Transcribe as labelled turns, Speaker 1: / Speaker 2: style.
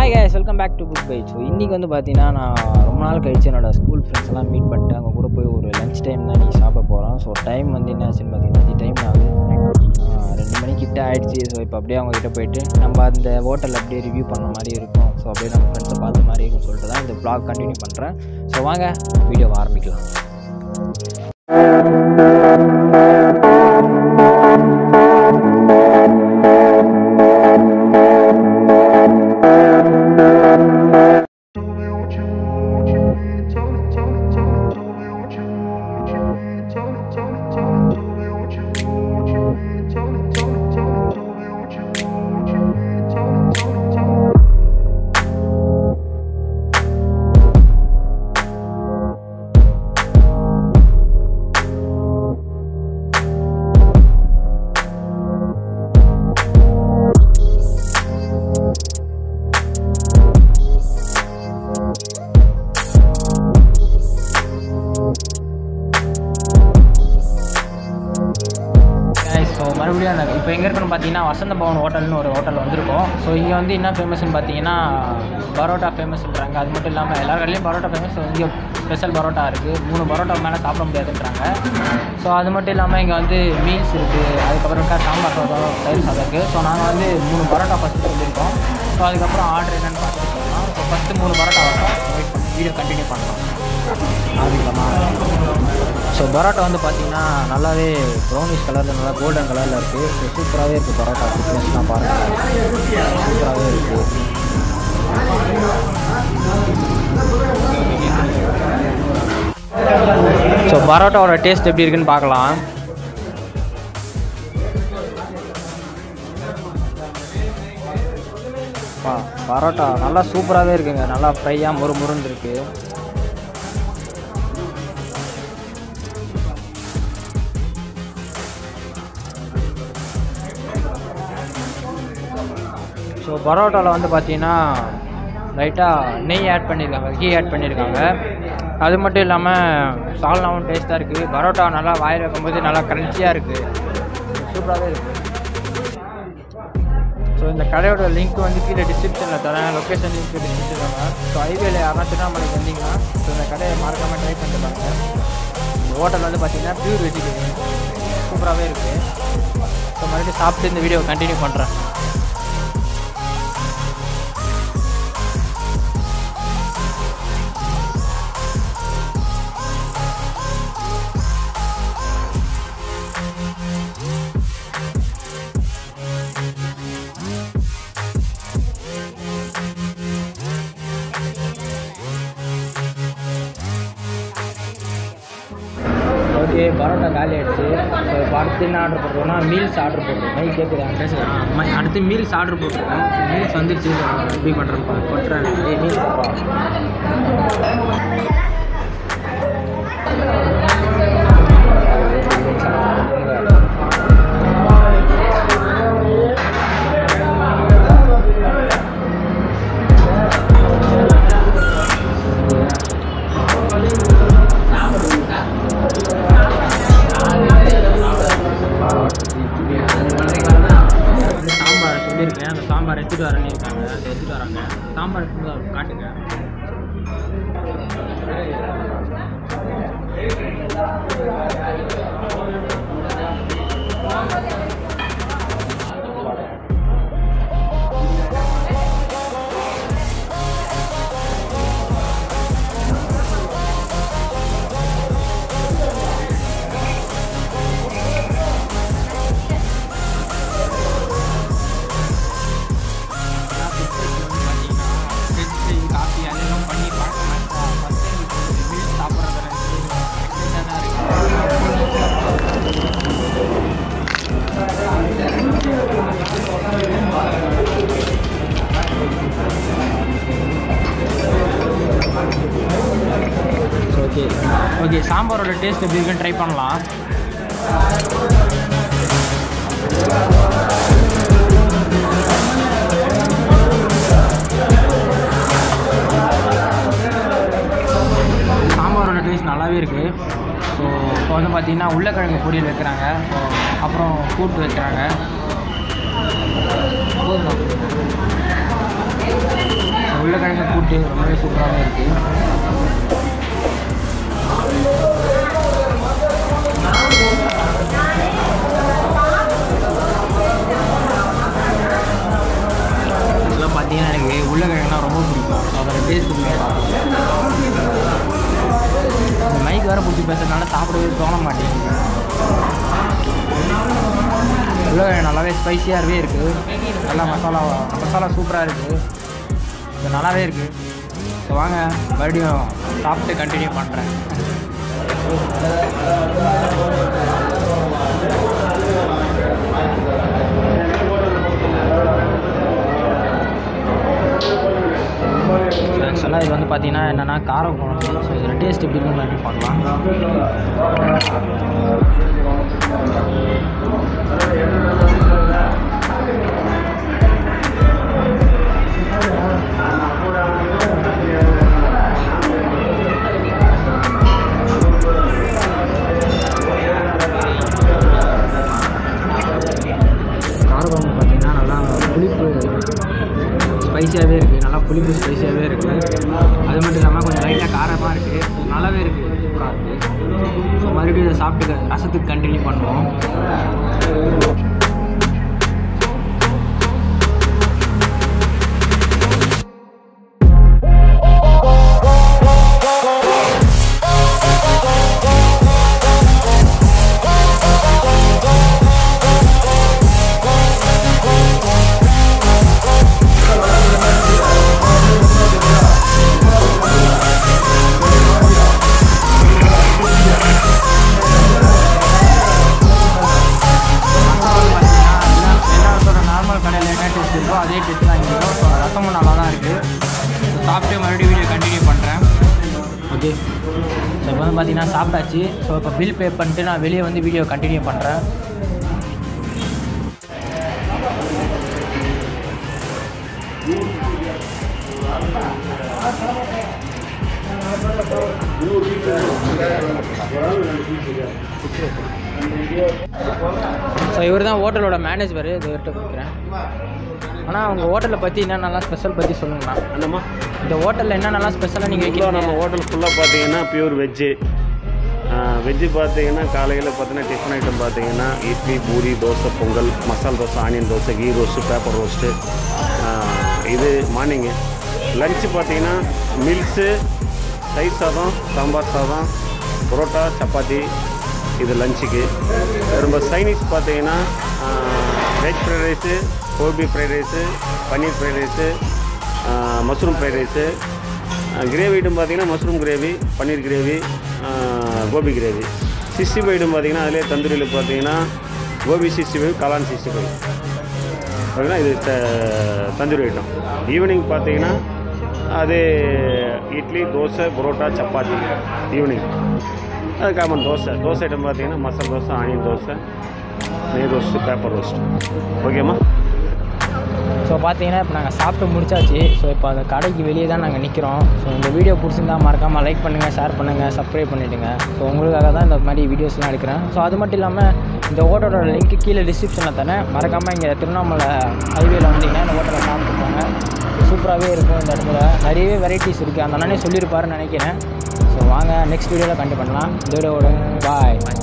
Speaker 1: hi guys welcome back to good bite so இன்றைக்கி வந்து பார்த்தீங்கன்னா நான் ரொம்ப நாள் கழிச்சு என்னோட ஸ்கூல் ஃப்ரெண்ட்ஸ் எல்லாம் மீட் பண்ணிட்டு அவங்க கூட போய் ஒரு லஞ்ச் டைம் தான் நீ சாப்பிட போகிறோம் ஸோ டைம் வந்து என்ன ஆச்சுன்னு பார்த்தீங்கன்னா டைம் ஆகுது ஆஹ் ரெண்டு மணி கிட்ட ஆயிடுச்சு ஸோ இப்போ அப்படியே அவங்க கிட்ட போயிட்டு நம்ம அந்த ஹோட்டலில் அப்படியே ரிவ்யூ பண்ண மாதிரி இருக்கும் ஸோ அப்படியே நம்ம ஃப்ரெண்ட்ஸை பார்த்த மாதிரி இருக்கும்னு சொல்லிட்டு தான் இந்த vlog கண்டினியூ பண்ணுறேன் ஸோ வாங்க வீடியோவை ஆரம்பிக்கலாம் ஸோ மறுபடியும் அந்த இப்போ எங்கே இருக்குன்னு பார்த்தீங்கன்னா வசந்த பவன் ஹோட்டல்னு ஒரு ஹோட்டல் வந்திருக்கோம் ஸோ இங்கே வந்து என்ன ஃபேமஸ்னு பார்த்தீங்கன்னா பரோட்டா ஃபேமஸ்ன்றாங்க அது மட்டும் இல்லாமல் எல்லா கடையிலையும் பரோட்டா ஃபேமஸ் இங்கே ஸ்பெஷல் பரோட்டா இருக்குது மூணு பரோட்டா மேலே சாப்பிட முடியாதுன்றாங்க ஸோ அது மட்டும் இல்லாமல் இங்கே வந்து மீல்ஸ் இருக்குது அதுக்கப்புறமேட்டா சாம்பார் சாதம் தயிர் சாதம் இருக்குது ஸோ நாங்கள் வந்து மூணு பரோட்டா ஃபஸ்ட்டு சொல்லியிருக்கோம் ஸோ அதுக்கப்புறம் ஆர்டர் என்னென்னு பார்த்துட்டு சொல்லலாம் ஸோ ஃபஸ்ட்டு மூணு பரோட்டா வரும் வீடியோ கண்டினியூ பண்ணலாம் ஆரம்பிக்கலாமா ஸோ பரோட்டா வந்து பார்த்தீங்கன்னா நல்லாவே ப்ரௌனிஷ் கலரில் நல்லா கோல்டன் கலரில் இருக்குது ஸோ சூப்பராகவே இருக்குது பரோட்டா ஃபிட்னஸ்லாம் பாருங்கள் சூப்பராகவே இருக்குது ஸோ பரோட்டாவோட டேஸ்ட் எப்படி இருக்குன்னு பார்க்கலாம் பா பரோட்டா நல்லா சூப்பராகவே இருக்குங்க நல்லா ஃப்ரையாக மொறு முருன்னு இருக்குது ஸோ பரோட்டாவில் வந்து பார்த்தீங்கன்னா லைட்டாக நெய் ஆட் பண்ணியிருக்காங்க கீ ஆட் பண்ணியிருக்காங்க அது மட்டும் இல்லாமல் சால்னாவும் டேஸ்ட்டாக இருக்குது பரோட்டா நல்லா வாயில் வைக்கும்போது நல்லா க்ரன்ச்சியாக இருக்குது சூப்பராகவே இருக்குது ஸோ இந்த கடையோட லிங்க் வந்து கீழே டிஸ்கிரிப்ஷனில் தரேன் லொக்கேஷன் லிங்க் டிஸ்கிரிப்ஷன் தரேன் ஸோ ஹைவேல யாரும் திருவண்ணாமலைக்கு வந்தீங்கன்னா ஸோ இந்த கடையை மறக்காமல் ட்ரை பண்ணிட்டு பாருங்க இந்த ஹோட்டல் வந்து பார்த்தீங்கன்னா பியூர் வெஜிடேரியன் சூப்பராகவே இருக்குது ஸோ மறுபடியும் சாப்பிட்டு இந்த வீடியோ கண்டினியூ பண்ணுறேன் ஓகே பரோட்டா காலி ஆயிடுச்சு ஸோ இப்போ அடுத்து என்ன ஆர்டர் பண்ணுறோம்னா மீல்ஸ் ஆர்டர் பண்ணுறோம் மை கேட்குறேன் பேசுகிறேன் அம்மா அடுத்து மீல்ஸ் ஆர்டர் போட்டுருக்கோம் மீல்ஸ் வந்துருச்சு எப்படி பண்ணுறேன் பண்ணுறேன் ஏய் மீல்ஸ் வந்து சாம்பார் சொல்லியிருக்கேன் அந்த சாம்பார் எடுத்துகிட்டு வரேன்னு இருக்காங்க அதை எடுத்துகிட்டு வராங்க சாம்பார் எடுத்துட்டு வந்து காட்டுங்க காஃபி அதெல்லாம் பண்ணி பார்க்க மாட்டேன் ஃபஸ்ட்டு மீல்ஸ் சாப்பிட்றது ஓகே ஓகே சாம்பாரோட டேஸ்ட் எப்படி இருக்குன்னு ட்ரை பண்ணலாம் சாம்பாரோட டேஸ்ட் நல்லாவே இருக்குது ஸோ இப்போ வந்து பார்த்தீங்கன்னா உருளைக்கிழங்கு பொரியல் வைக்கிறாங்க ஸோ அப்புறம் கூட்டு வைக்கிறாங்க போதுமா ஃபுட்டு ரொம்பவே சூப்பராகவே இருக்குது இதெல்லாம் பார்த்தீங்கன்னா எனக்கு உருளைக்கிழங்குனா ரொம்ப பிடிக்கும் ஸோ அதோட டேஸ்ட் இந்த மைக் வேறு பிடிச்சி பேசுறதுனால சாப்பிடவே தோண மாட்டேங்குது உருளைக்கிழங்கு நல்லாவே ஸ்பைசியாகவே இருக்குது நல்லா மசாலா மசாலா சூப்பராக இருக்குது இது நல்லாவே இருக்குது ஸோ வாங்க மறுபடியும் சாப்பிட்டு கண்டினியூ பண்ணுறேன் ஆக்சுவலாக இது வந்து பார்த்தீங்கன்னா என்னென்னா காரம் குழம்பு ஸோ இதில் டேஸ்ட் எப்படி இருக்குன்னு எப்படி பார்க்கலாம் கார குழம்பு பார்த்தீங்கன்னா நல்லா புளிப்பு ஸ்பைஸியாகவே இருக்குது நல்லா புளிப்பு ஸ்பைஸியாகவே இருக்குது அது மட்டும் இல்லாமல் கொஞ்சம் லைட்டாக காரமாக இருக்குது நல்லாவே இருக்குது சூப்பராக இருக்குது ஸோ மறுபடியும் இதை சாப்பிட்டு ரசத்துக்கு கண்டினியூ பண்ணுவோம் எல்லாத்தோட நார்மல் கடையில் என்ன டேஸ்ட் இருக்கோ அதே டேஸ்ட் தான் இங்கே ஸோ ரசமும் நல்லா தான் இருக்குது சாப்பிட்டு மறுபடியும் வீடியோ கண்டினியூ பண்ணுறேன் ஓகே ஸோ இப்போ வந்து பார்த்தீங்கன்னா சாப்பிட்டாச்சு ஸோ இப்போ பில் பே பண்ணிட்டு நான் வெளியே வந்து வீடியோ கண்டினியூ பண்ணுறேன் ஸோ இவர் தான் ஹோட்டலோட மேனேஜர் இது இவர்கிட்ட கொடுக்குறேன் ஆனால் அவங்க ஹோட்டலை பற்றி என்னென்னலாம் ஸ்பெஷல் பற்றி சொல்லுங்கண்ணா
Speaker 2: என்னம்மா
Speaker 1: இந்த ஹோட்டலில் என்னென்னலாம் ஸ்பெஷலாக நீங்கள்
Speaker 2: ஃபுல்லாக நம்ம
Speaker 1: வைக்கிறீங்க
Speaker 2: ஹோட்டல் ஃபுல்லாக பார்த்தீங்கன்னா பியூர் வெஜ்ஜு வெஜ்ஜு பார்த்தீங்கன்னா காலையில் பார்த்தீங்கன்னா டிஃபன் ஐட்டம் பார்த்தீங்கன்னா idli puri dosa pongal masal dosa onion dosa ghee roast paper roast இது மார்னிங்கு லஞ்சு பார்த்தீங்கன்னா மில்ஸு தயிர் சாதம் சாம்பார் சாதம் புரோட்டா சப்பாத்தி இது லஞ்சுக்கு ரொம்ப சைனீஸ் பார்த்தீங்கன்னா veg fried rice gobi fried rice paneer fried rice mushroom fried rice gravy item பார்த்தீங்கன்னா mushroom gravy paneer gravy gobi gravy sixty five item பார்த்தீங்கன்னா அதிலே தந்தூரியில் பார்த்தீங்கன்னா கோபி சிக்ஸ்டி ஃபைவ் காளான் சிக்ஸ்டி ஃபைவ் ஓகேங்களா இது த- தந்தூரி ஐட்டம் ஈவினிங் பார்த்தீங்கன்னா அது இட்லி தோசை புரோட்டா சப்பாத்தி ஈவினிங் அது காமன் தோசை தோசை ஐட்டம் பார்த்தீங்கன்னா மசாலா தோசை ஆனியன் தோசை நெய் ரோஸ்ட்டு பேப்பர் ரோஸ்ட் ஓகேம்மா
Speaker 1: ஸோ பார்த்தீங்கன்னா இப்போ நாங்கள் சாப்பிட்டு முடிச்சாச்சு ஸோ இப்போ அந்த கடைக்கு வெளியே தான் நாங்கள் நிற்கிறோம் ஸோ இந்த வீடியோ பிடிச்சிருந்தா மறக்காமல் லைக் பண்ணுங்கள் ஷேர் பண்ணுங்கள் சப்ஸ்கிரைப் பண்ணிவிடுங்க ஸோ உங்களுக்காக தான் இந்த மாதிரி வீடியோஸ்லாம் எடுக்கிறேன் ஸோ அது மட்டும் இல்லாமல் இந்த ஹோட்டலோட லிங்க் கீழே டிஸ்கிரிப்ஷனில் தரேன் மறக்காமல் இங்கே திருவண்ணாமலை ஹைவேல வந்தீங்கன்னா இந்த ஹோட்டலில் சாப்பிட்டு போங்க சூப்பராகவே இருக்கும் இந்த இடத்துல நிறையவே வெரைட்டிஸ் இருக்குது அந்த அண்ணனே சொல்லியிருப்பாருன்னு நினைக்கிறேன் ஸோ வாங்க நெக்ஸ்ட் வீடியோவில் கண்டிப்பாக பண்ணலாம் இந்த வீடியோவோட பாய்